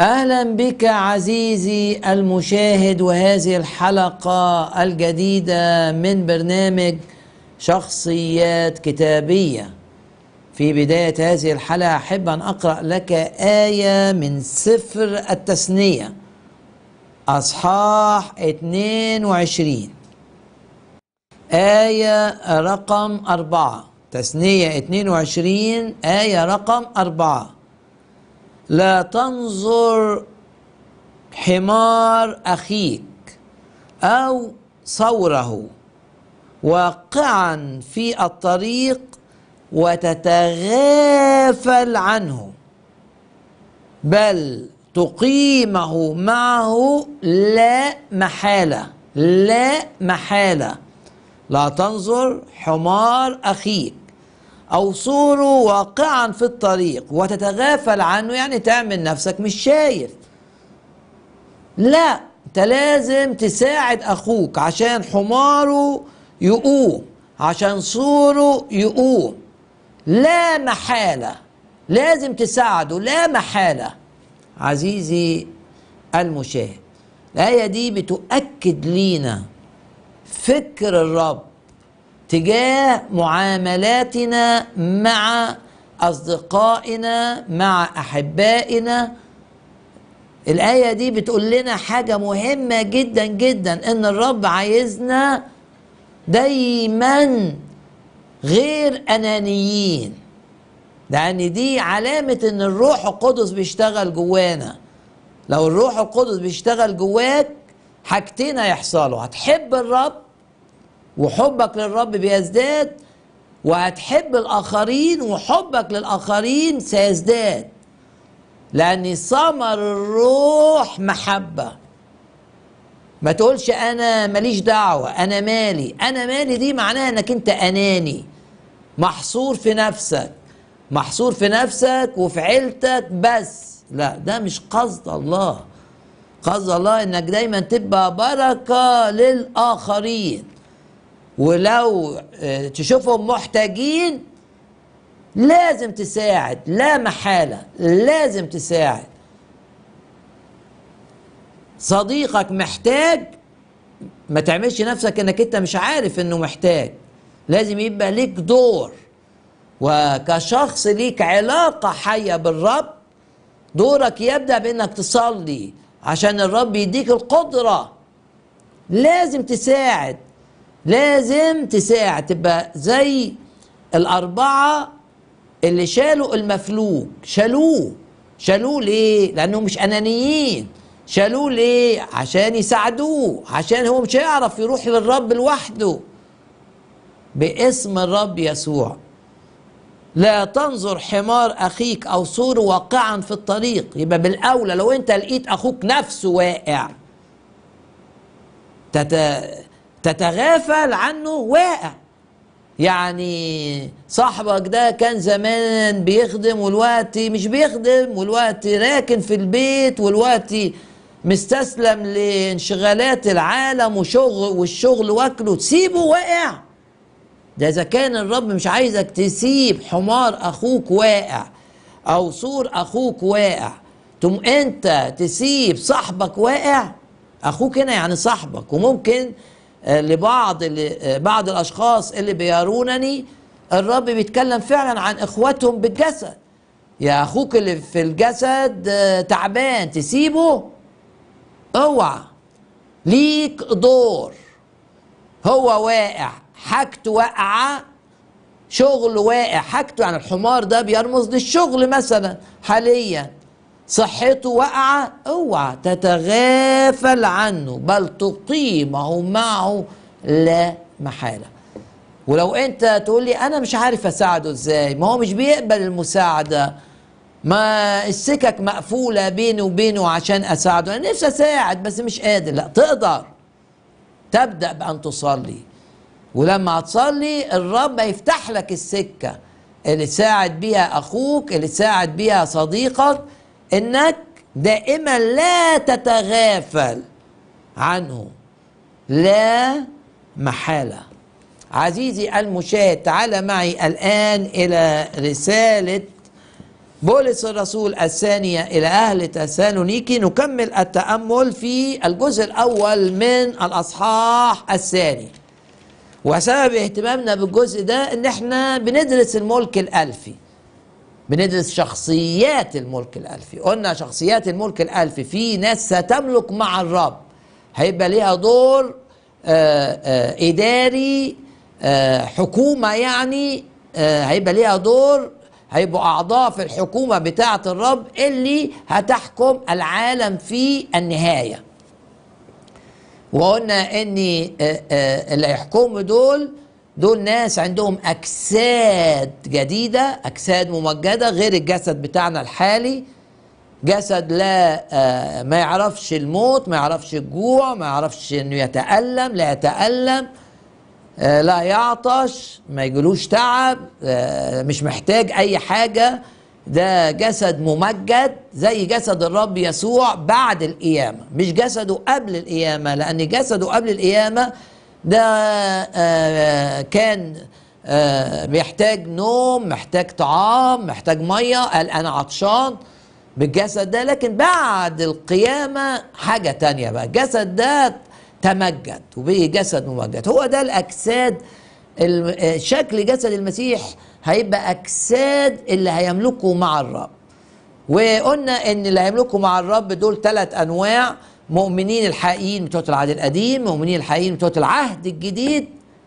اهلا بك عزيزي المشاهد وهذه الحلقه الجديده من برنامج شخصيات كتابيه في بدايه هذه الحلقه احب ان اقرا لك ايه من سفر التثنيه اصحاح 22 ايه رقم أربعة تثنيه 22 ايه رقم أربعة لا تنظر حمار اخيك او ثوره واقعا في الطريق وتتغافل عنه بل تقيمه معه لا محاله لا محاله لا تنظر حمار اخيك او صوره واقعا في الطريق وتتغافل عنه يعني تعمل نفسك مش شايف لا انت لازم تساعد اخوك عشان حماره يقوم عشان صوره يقوم لا محاله لازم تساعده لا محاله عزيزي المشاهد الايه دي بتؤكد لينا فكر الرب تجاه معاملاتنا مع اصدقائنا مع احبائنا الايه دي بتقول لنا حاجه مهمه جدا جدا ان الرب عايزنا دايما غير انانيين لان دي علامه ان الروح القدس بيشتغل جوانا لو الروح القدس بيشتغل جواك حاجتين هيحصلوا هتحب الرب وحبك للرب بيزداد وهتحب الآخرين وحبك للآخرين سيزداد لأن ثمر الروح محبة ما تقولش أنا ماليش دعوة أنا مالي أنا مالي دي معناها أنك أنت أناني محصور في نفسك محصور في نفسك وفي عيلتك بس لا ده مش قصد الله قصد الله انك دايما تبقى بركة للآخرين ولو تشوفهم محتاجين لازم تساعد لا محالة لازم تساعد صديقك محتاج ما تعملش نفسك انك انت مش عارف انه محتاج لازم يبقى ليك دور وكشخص ليك علاقة حية بالرب دورك يبدأ بانك تصلي عشان الرب يديك القدرة لازم تساعد لازم تساعد تبقى زي الأربعة اللي شالوا المفلوج شالوه شالوه ليه؟ لأنهم مش أنانيين شالوه ليه؟ عشان يساعدوه عشان هو مش هيعرف يروح للرب لوحده باسم الرب يسوع لا تنظر حمار أخيك أو صور واقعا في الطريق يبقى بالأولى لو أنت لقيت أخوك نفسه واقع تت... تتغافل عنه واقع يعني صاحبك ده كان زمان بيخدم والوقت مش بيخدم والوقت راكن في البيت والوقت مستسلم لانشغالات العالم وشغل والشغل واكله تسيبه واقع ده اذا كان الرب مش عايزك تسيب حمار اخوك واقع او صور اخوك واقع تم انت تسيب صاحبك واقع اخوك هنا يعني صاحبك وممكن لبعض اللي بعض الاشخاص اللي بيرونني الرب بيتكلم فعلا عن اخواتهم بالجسد يا اخوك اللي في الجسد تعبان تسيبه اوعى ليك دور هو واقع حاجته واقعه شغل واقع حاجته يعني الحمار ده بيرمز للشغل مثلا حاليا صحته واقعة اوعى تتغافل عنه بل تقيمه معه لا محالة ولو انت تقول لي انا مش عارف اساعده ازاي ما هو مش بيقبل المساعدة ما السكك مقفولة بيني وبينه عشان اساعده انا نفسي اساعد بس مش قادر لا تقدر تبدأ بأن تصلي ولما هتصلي الرب هيفتح لك السكة اللي تساعد بيها اخوك اللي تساعد بيها صديقك انك دائما لا تتغافل عنه لا محاله عزيزي المشاهد تعال معي الان الى رساله بولس الرسول الثانية إلى أهل تسالونيكي نكمل التأمل في الجزء الأول من الأصحاح الثاني وسبب اهتمامنا بالجزء ده إن إحنا بندرس الملك الألفي بندرس شخصيات الملك الألفي قلنا شخصيات الملك الألفي في ناس ستملك مع الرب هيبقى ليها دور آآ آآ إداري آآ حكومة يعني هيبقى ليها دور هيبقوا أعضاء في الحكومة بتاعة الرب اللي هتحكم العالم في النهاية وقلنا ان اللي هيحكموا دول دول ناس عندهم اجساد جديده اجساد ممجده غير الجسد بتاعنا الحالي جسد لا ما يعرفش الموت ما يعرفش الجوع ما يعرفش انه يتالم لا يتالم لا يعطش ما يجلوش تعب مش محتاج اي حاجه ده جسد ممجد زي جسد الرب يسوع بعد القيامة مش جسده قبل القيامة لأن جسده قبل القيامة ده كان بيحتاج نوم محتاج طعام محتاج مية قال أنا عطشان بالجسد ده لكن بعد القيامة حاجة تانية بقى الجسد ده تمجد وبقي جسد ممجد هو ده الأجساد شكل جسد المسيح هيبقى اجساد اللي هيملكوا مع الرب وقلنا ان اللي هيملكوا مع الرب دول ثلاث انواع مؤمنين الحقيقيين بتوع العهد القديم مؤمنين الحقيقيين بتوع العهد الجديد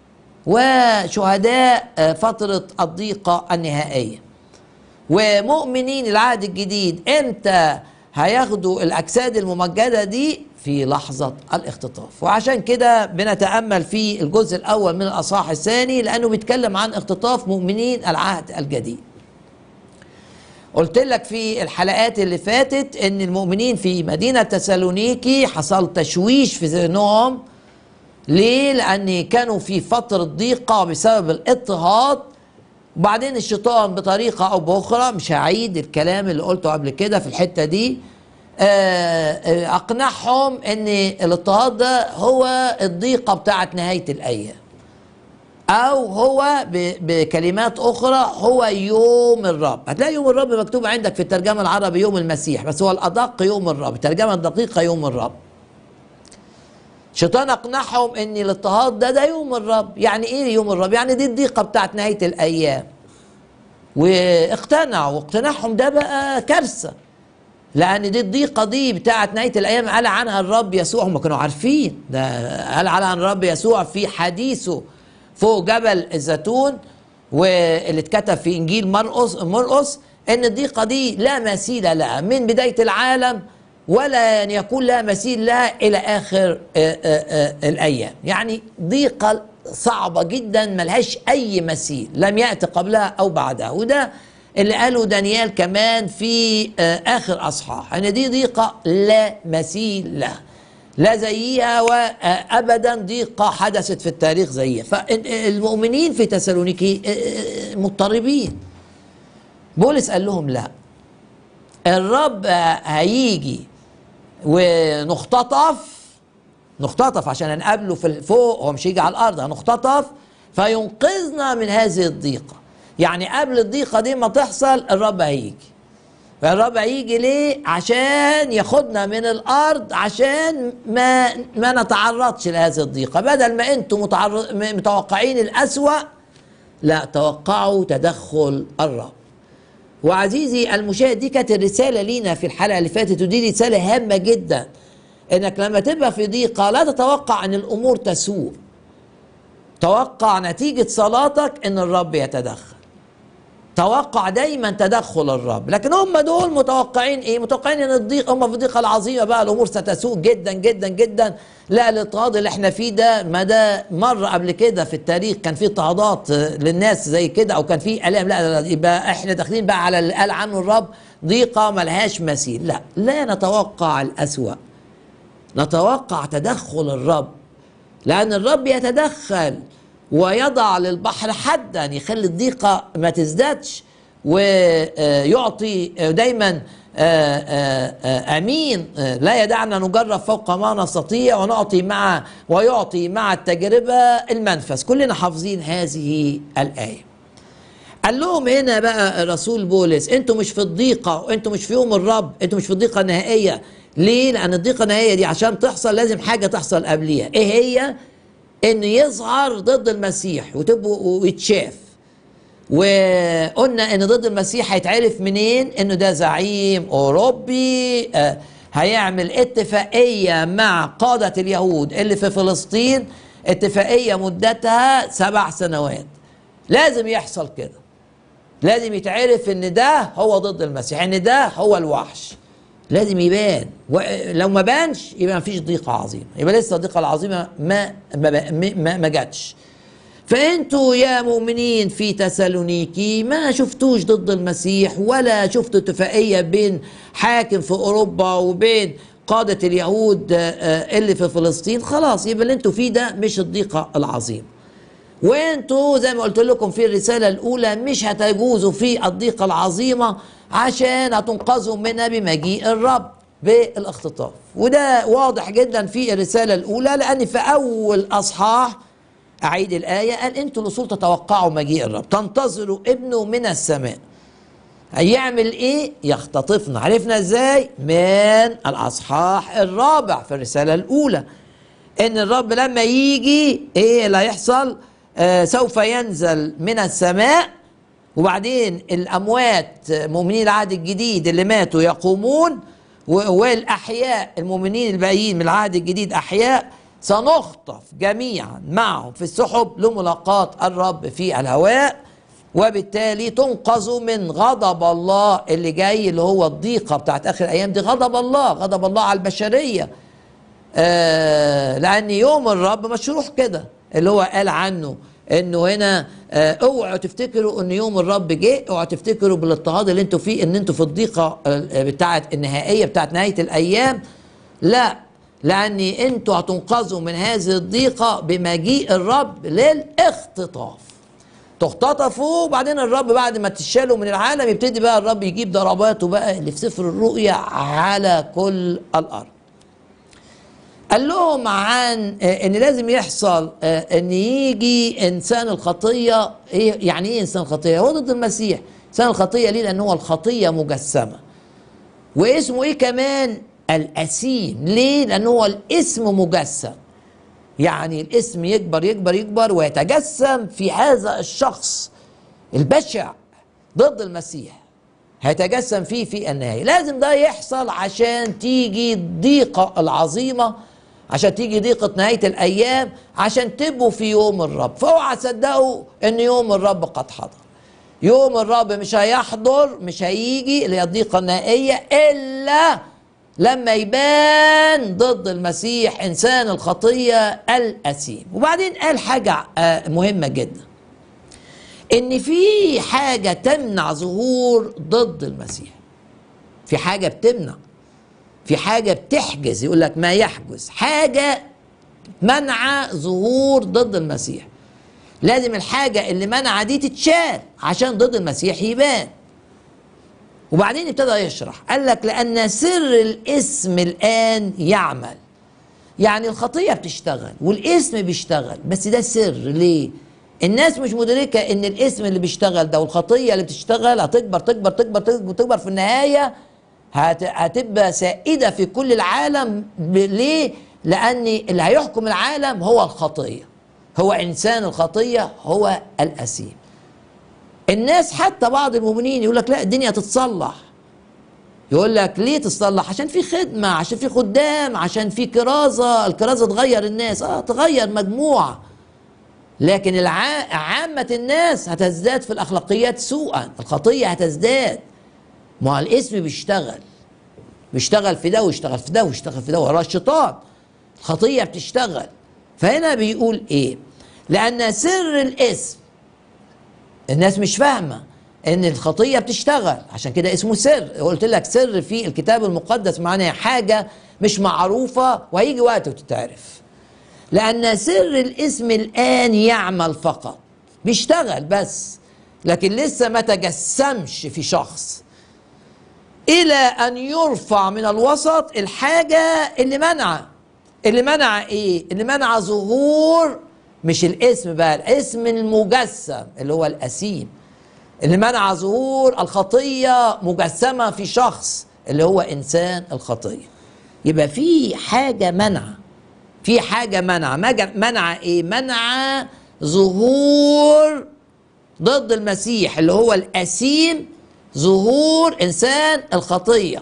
وشهداء فترة الضيقة النهائية ومؤمنين العهد الجديد امتى هياخدوا الاجساد الممجده دي في لحظه الاختطاف وعشان كده بنتامل في الجزء الاول من الاصحاح الثاني لانه بيتكلم عن اختطاف مؤمنين العهد الجديد قلت لك في الحلقات اللي فاتت ان المؤمنين في مدينه تسالونيكي حصل تشويش في ذهنهم ليه لان كانوا في فتره ضيقه بسبب الاضطهاد وبعدين الشيطان بطريقة أو بأخرى مش هعيد الكلام اللي قلته قبل كده في الحتة دي أقنعهم أن الاضطهاد ده هو الضيقة بتاعت نهاية الأيام أو هو بكلمات أخرى هو يوم الرب هتلاقي يوم الرب مكتوب عندك في الترجمة العربي يوم المسيح بس هو الأدق يوم الرب الترجمة الدقيقة يوم الرب شيطان اقنعهم ان الاضطهاد ده ده يوم الرب يعني ايه يوم الرب يعني دي الضيقه بتاعت نهايه الايام واقتنعوا واقتناعهم ده بقى كارثه لان دي الضيقه دي بتاعت نهايه الايام قال عنها الرب يسوع هم كانوا عارفين ده قال عنها الرب يسوع في حديثه فوق جبل الزيتون واللي اتكتب في انجيل مرقس مرقس ان الضيقه دي لا مثيل لها من بدايه العالم ولا أن يكون لها مثيل لها إلى آخر آآ آآ الأيام يعني ضيقة صعبة جدا ملهاش أي مثيل لم يأتي قبلها أو بعدها وده اللي قاله دانيال كمان في آخر أصحاح أن دي ضيقة لا مثيل لها لا زيها وأبدا ضيقة حدثت في التاريخ زيها فالمؤمنين في تسالونيكي مضطربين بولس قال لهم لا الرب هيجي ونختطف نختطف عشان نقابله في فوق هو مش هيجي على الارض هنختطف فينقذنا من هذه الضيقه يعني قبل الضيقه دي ما تحصل الرب هيجي فالرب هيجي ليه عشان ياخدنا من الارض عشان ما ما نتعرضش لهذه الضيقه بدل ما انتم متعرض متوقعين الاسوا لا توقعوا تدخل الرب وعزيزي المشاهد دي كانت الرساله لينا في الحلقه اللي فاتت ودي رساله هامه جدا انك لما تبقى في ضيقه لا تتوقع ان الامور تسوء توقع نتيجه صلاتك ان الرب يتدخل توقع دايما تدخل الرب لكن هم دول متوقعين ايه متوقعين ان الضيق هم في الضيقه العظيمه بقى الامور ستسوء جدا جدا جدا لا الاضطهاد اللي احنا فيه ده ما ده مر قبل كده في التاريخ كان في اضطهادات للناس زي كده او كان في الام لا, لا يبقى احنا داخلين بقى على اللي قال عنه الرب ضيقه ملهاش مثيل لا لا نتوقع الاسوأ نتوقع تدخل الرب لان الرب يتدخل ويضع للبحر حدا يخلي الضيقة ما تزدادش ويعطي دايما أمين لا يدعنا نجرب فوق ما نستطيع ونعطي مع ويعطي مع التجربة المنفذ كلنا حافظين هذه الآية قال لهم هنا بقى الرسول بولس انتوا مش في الضيقه انتوا مش في يوم الرب انتوا مش في الضيقه النهائيه ليه لان الضيقه النهائيه دي عشان تحصل لازم حاجه تحصل قبليها ايه هي ان يظهر ضد المسيح وتبقوا ويتشاف وقلنا ان ضد المسيح هيتعرف منين انه ده زعيم اوروبي آه هيعمل اتفاقيه مع قاده اليهود اللي في فلسطين اتفاقيه مدتها سبع سنوات لازم يحصل كده لازم يتعرف ان ده هو ضد المسيح ان ده هو الوحش لازم يبان لو ما بانش يبقى ما فيش ضيقه عظيمه يبقى لسه الضيقه العظيمه ما ما ما, ما جاتش فانتوا يا مؤمنين في تسالونيكي ما شفتوش ضد المسيح ولا شفتوا اتفاقيه بين حاكم في اوروبا وبين قاده اليهود اللي في فلسطين خلاص يبقى اللي انتوا فيه ده مش الضيقه العظيمه وانتوا زي ما قلت لكم في الرساله الاولى مش هتجوزوا في الضيقه العظيمه عشان هتنقذوا منها بمجيء الرب بالاختطاف وده واضح جدا في الرساله الاولى لان في اول اصحاح اعيد الايه قال انتوا الاصول تتوقعوا مجيء الرب تنتظروا ابنه من السماء هيعمل ايه يختطفنا عرفنا ازاي من الاصحاح الرابع في الرساله الاولى ان الرب لما يجي ايه اللي هيحصل آه سوف ينزل من السماء وبعدين الاموات مؤمنين العهد الجديد اللي ماتوا يقومون والاحياء المؤمنين الباقيين من العهد الجديد احياء سنخطف جميعا معهم في السحب لملاقاة الرب في الهواء وبالتالي تنقذوا من غضب الله اللي جاي اللي هو الضيقة بتاعت آخر الأيام دي غضب الله غضب الله على البشرية آه لأن يوم الرب مشروح كده اللي هو قال عنه انه هنا آه اوعوا تفتكروا ان يوم الرب جه اوعوا تفتكروا بالاضطهاد اللي انتوا فيه ان انتوا في الضيقه بتاعت النهائيه بتاعت نهايه الايام لا لأن أنتوا هتنقذوا من هذه الضيقة بمجيء الرب للاختطاف تختطفوا وبعدين الرب بعد ما تشالوا من العالم يبتدي بقى الرب يجيب ضرباته بقى اللي في سفر الرؤيا على كل الأرض قال لهم عن ان لازم يحصل ان يجي انسان الخطيه ايه يعني ايه انسان الخطيه هو ضد المسيح انسان الخطيه ليه لان هو الخطيه مجسمه واسمه ايه كمان الأسيم ليه؟ لأن هو الاسم مجسم يعني الاسم يكبر يكبر يكبر ويتجسم في هذا الشخص البشع ضد المسيح هيتجسم فيه في النهاية لازم ده يحصل عشان تيجي الضيقة العظيمة عشان تيجي ضيقة نهاية الأيام عشان تبقوا في يوم الرب فاوعى تصدقوا إن يوم الرب قد حضر يوم الرب مش هيحضر مش هيجي اللي هي الضيقة النهائية إلا لما يبان ضد المسيح انسان الخطيه الاثيم وبعدين قال حاجه مهمه جدا ان في حاجه تمنع ظهور ضد المسيح في حاجه بتمنع في حاجه بتحجز يقول لك ما يحجز حاجه منع ظهور ضد المسيح لازم الحاجه اللي منع دي تتشال عشان ضد المسيح يبان وبعدين ابتدى يشرح قال لك لأن سر الاسم الآن يعمل يعني الخطية بتشتغل والاسم بيشتغل بس ده سر ليه الناس مش مدركة ان الاسم اللي بيشتغل ده والخطية اللي بتشتغل هتكبر تكبر تكبر تكبر, تكبر في النهاية هت... هتبقى سائدة في كل العالم ب... ليه لأن اللي هيحكم العالم هو الخطية هو إنسان الخطية هو الأسيم الناس حتى بعض المؤمنين يقول لك لا الدنيا تتصلح يقول لك ليه تصلح عشان في خدمة عشان في خدام عشان في كرازة الكرازة تغير الناس اه تغير مجموعة لكن الع... عامة الناس هتزداد في الأخلاقيات سوءا الخطية هتزداد ما الاسم بيشتغل بيشتغل في ده ويشتغل في ده ويشتغل في ده وراه الشيطان الخطية بتشتغل فهنا بيقول ايه لأن سر الاسم الناس مش فاهمة ان الخطية بتشتغل عشان كده اسمه سر قلت لك سر في الكتاب المقدس معناه حاجة مش معروفة وهيجي وقت وتتعرف لأن سر الاسم الآن يعمل فقط بيشتغل بس لكن لسه ما تجسمش في شخص إلى أن يرفع من الوسط الحاجة اللي منع اللي منع إيه؟ اللي منع ظهور مش الاسم بقى الاسم المجسم اللي هو الأسيم اللي منع ظهور الخطيه مجسمه في شخص اللي هو انسان الخطيه يبقى في حاجه منع في حاجه منع مج- منع ايه منع ظهور ضد المسيح اللي هو الأسيم ظهور إنسان الخطية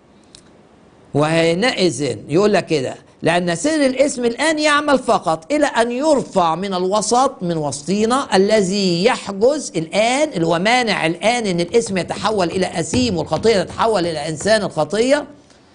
وحينئذ يقول لك كده لأن سر الاسم الآن يعمل فقط إلى أن يرفع من الوسط من وسطينا الذي يحجز الآن اللي هو مانع الآن إن الاسم يتحول إلى أسيم والخطية تتحول إلى إنسان الخطية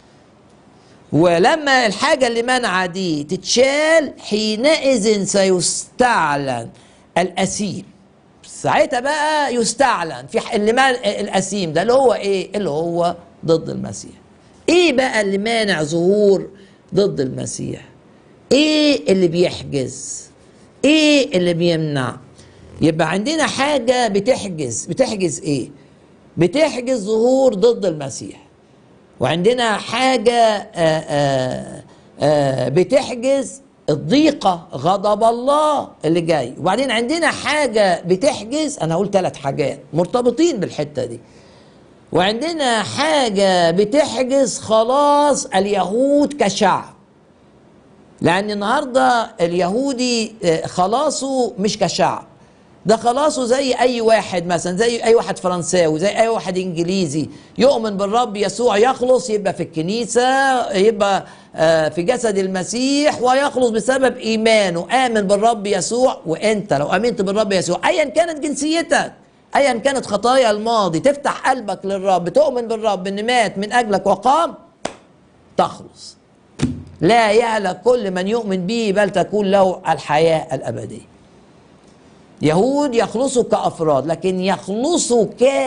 ولما الحاجة اللي منع دي تتشال حينئذ سيستعلن الأسيم ساعتها بقى يستعلن في ح- اللي مانع الأسيم ده اللي هو إيه اللي هو ضد المسيح إيه بقى اللي مانع ظهور ضد المسيح إيه اللي بيحجز إيه اللي بيمنع يبقى عندنا حاجة بتحجز بتحجز إيه بتحجز ظهور ضد المسيح وعندنا حاجة آآ آآ آآ بتحجز الضيقة غضب الله اللي جاي وبعدين عندنا حاجة بتحجز أنا هقول ثلاث حاجات مرتبطين بالحتة دي وعندنا حاجة بتحجز خلاص اليهود كشعب لأن النهاردة اليهودي آه، خلاصه مش كشعب ده خلاصه زي أي واحد مثلا زي أي واحد فرنساوي زي أي واحد إنجليزي يؤمن بالرب يسوع يخلص يبقى في الكنيسة يبقى آه، في جسد المسيح ويخلص بسبب إيمانه آمن بالرب يسوع وأنت لو آمنت بالرب يسوع أيا كانت جنسيتك ايا كانت خطايا الماضي تفتح قلبك للرب تؤمن بالرب ان مات من اجلك وقام تخلص لا يهلك كل من يؤمن به بل تكون له الحياه الابديه يهود يخلصوا كافراد لكن يخلصوا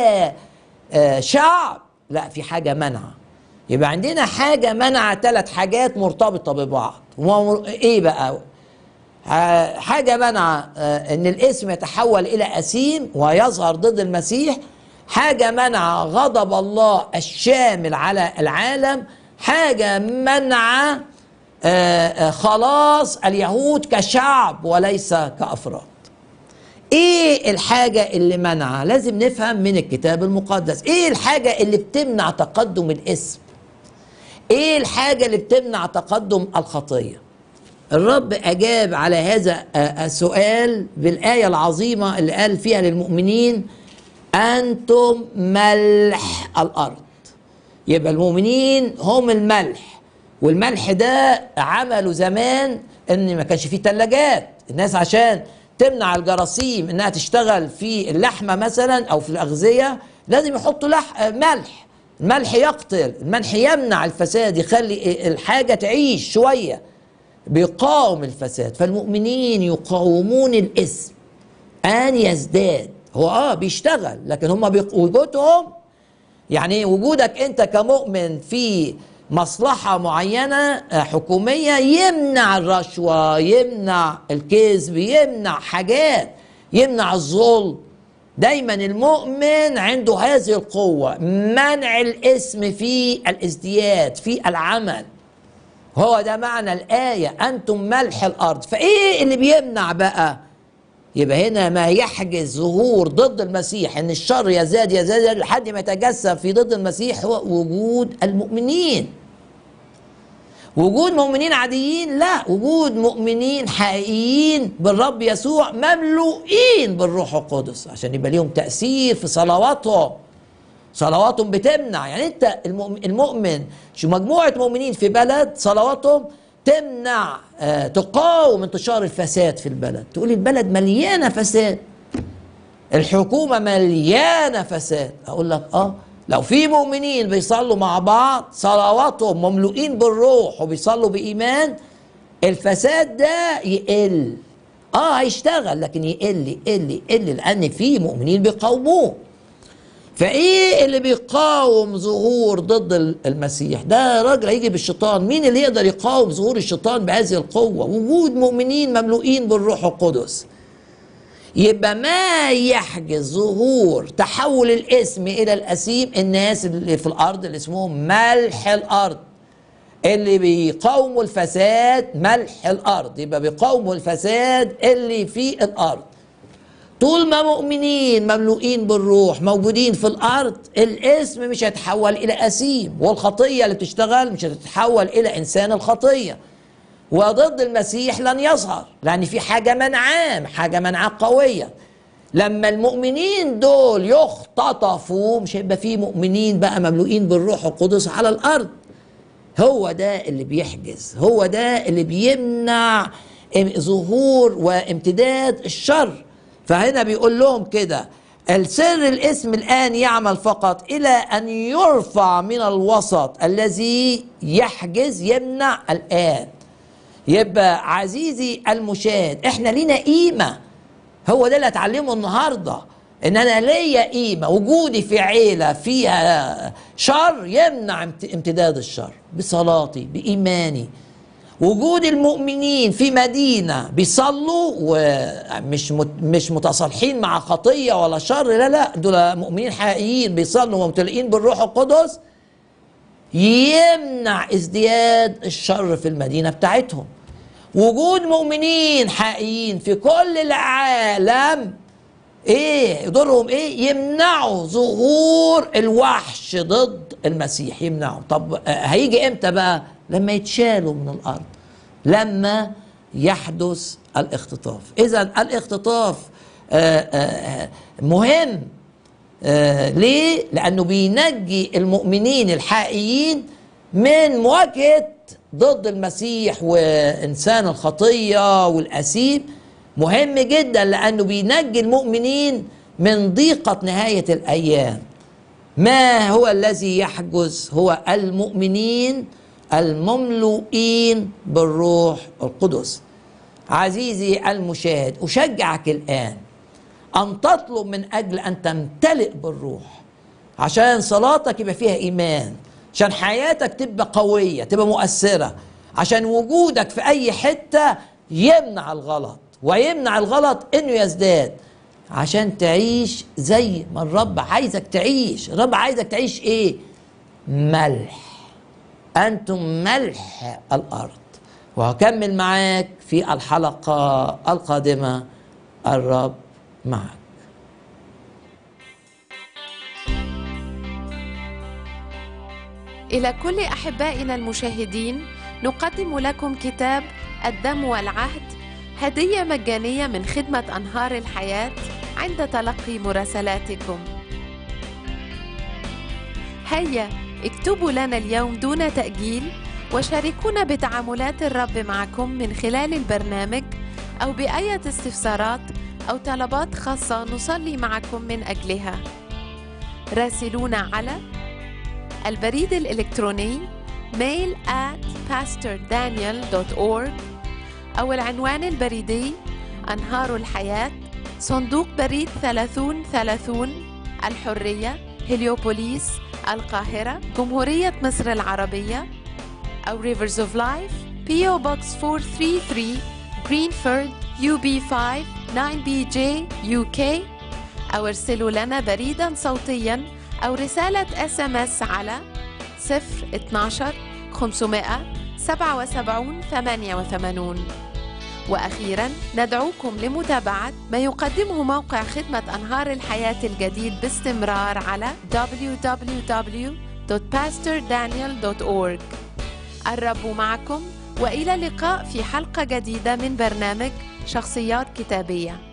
كشعب لا في حاجه منعه يبقى عندنا حاجه منع ثلاث حاجات مرتبطه ببعض ومر- ايه بقى ح- حاجة منع آه، ان الاسم يتحول الى اسيم ويظهر ضد المسيح حاجة منع غضب الله الشامل على العالم حاجة منع آه، آه، خلاص اليهود كشعب وليس كأفراد ايه الحاجة اللي منع لازم نفهم من الكتاب المقدس ايه الحاجة اللي بتمنع تقدم الاسم ايه الحاجة اللي بتمنع تقدم الخطيه الرب أجاب على هذا آه، السؤال بالآية العظيمة اللي قال فيها للمؤمنين أنتم ملح الأرض يبقى المؤمنين هم الملح والملح ده عملوا زمان ان ما كانش فيه ثلاجات الناس عشان تمنع الجراثيم انها تشتغل في اللحمه مثلا او في الاغذيه لازم يحطوا لح آه، ملح الملح يقتل الملح يمنع الفساد يخلي الحاجه تعيش شويه بيقاوم الفساد فالمؤمنين يقاومون الاسم ان يزداد هو اه بيشتغل لكن هم بيق- وجودهم يعني وجودك انت كمؤمن في مصلحة معينة آه، حكومية يمنع الرشوة يمنع الكذب يمنع حاجات يمنع الظلم دايما المؤمن عنده هذه القوة منع الاسم في الازدياد في العمل هو ده معنى الآية أنتم ملح الأرض فإيه اللي بيمنع بقى يبقى هنا ما يحجز ظهور ضد المسيح ان الشر يزداد يزداد لحد ما يتجسد في ضد المسيح هو وجود المؤمنين وجود مؤمنين عاديين لا وجود مؤمنين حقيقيين بالرب يسوع مملوئين بالروح القدس عشان يبقى ليهم تأثير في صلواتهم صلواتهم بتمنع يعني انت المؤمن, المؤمن شو مجموعة مؤمنين في بلد صلواتهم تمنع آه تقاوم انتشار الفساد في البلد تقول البلد مليانة فساد الحكومة مليانة فساد أقول لك آه لو في مؤمنين بيصلوا مع بعض صلواتهم مملوئين بالروح وبيصلوا بإيمان الفساد ده يقل اه هيشتغل لكن يقل يقل يقل لأن في مؤمنين بيقاوموه فايه اللي بيقاوم ظهور ضد المسيح ده راجل هيجي بالشيطان مين اللي يقدر يقاوم ظهور الشيطان بهذه القوة وجود مؤمنين مملوئين بالروح القدس يبقى ما يحجز ظهور تحول الاسم الى الاسيم الناس اللي في الارض اللي اسمهم ملح الارض اللي بيقاوموا الفساد ملح الارض يبقى بيقاوموا الفساد اللي في الارض طول ما مؤمنين مملوئين بالروح موجودين في الارض الاسم مش هيتحول الى اسيم والخطيه اللي بتشتغل مش هتتحول الى انسان الخطيه وضد المسيح لن يظهر لان في حاجه منعاه حاجه منعاه قويه لما المؤمنين دول يختطفوا مش هيبقى في مؤمنين بقى مملوئين بالروح القدس على الارض هو ده اللي بيحجز هو ده اللي بيمنع ظهور وامتداد الشر فهنا بيقول لهم كده السر الاسم الآن يعمل فقط إلى أن يرفع من الوسط الذي يحجز يمنع الآن يبقى عزيزي المشاهد احنا لينا قيمة هو ده اللي اتعلمه النهارده ان انا ليا قيمه وجودي في عيله فيها شر يمنع امتداد الشر بصلاتي بايماني وجود المؤمنين في مدينه بيصلوا ومش مش متصالحين مع خطيه ولا شر لا لا دول مؤمنين حقيقيين بيصلوا وممتلئين بالروح القدس يمنع ازدياد الشر في المدينه بتاعتهم وجود مؤمنين حقيقيين في كل العالم ايه يضرهم ايه يمنعوا ظهور الوحش ضد المسيح يمنعوا طب هيجي امتى بقى لما يتشالوا من الارض لما يحدث الاختطاف اذا الاختطاف آآ آآ مهم آآ ليه لانه بينجي المؤمنين الحقيقيين من مواجهه ضد المسيح وانسان الخطيه والاسيم مهم جدا لانه بينجي المؤمنين من ضيقه نهايه الايام ما هو الذي يحجز هو المؤمنين المملوئين بالروح القدس عزيزي المشاهد اشجعك الان ان تطلب من اجل ان تمتلئ بالروح عشان صلاتك يبقى فيها ايمان عشان حياتك تبقى قويه تبقى مؤثره عشان وجودك في اي حته يمنع الغلط ويمنع الغلط انه يزداد عشان تعيش زي ما الرب عايزك تعيش الرب عايزك تعيش ايه ملح انتم ملح الارض وهكمل معاك في الحلقه القادمه الرب معك إلى كل أحبائنا المشاهدين نقدم لكم كتاب الدم والعهد هدية مجانية من خدمة أنهار الحياة عند تلقي مراسلاتكم. هيا اكتبوا لنا اليوم دون تأجيل وشاركونا بتعاملات الرب معكم من خلال البرنامج أو بأية استفسارات أو طلبات خاصة نصلي معكم من أجلها. راسلونا على البريد الإلكتروني mail at pastordaniel.org أو العنوان البريدي أنهار الحياة صندوق بريد 3030 الحرية هليوبوليس القاهرة جمهورية مصر العربية أو Rivers of Life PO Box 433 Greenford UB5 9BJ UK أو ارسلوا لنا بريدا صوتيا أو رسالة اس ام اس على 012 577 88 وأخيرا ندعوكم لمتابعة ما يقدمه موقع خدمة أنهار الحياة الجديد باستمرار على www.pastordaniel.org الرب معكم وإلى اللقاء في حلقة جديدة من برنامج شخصيات كتابية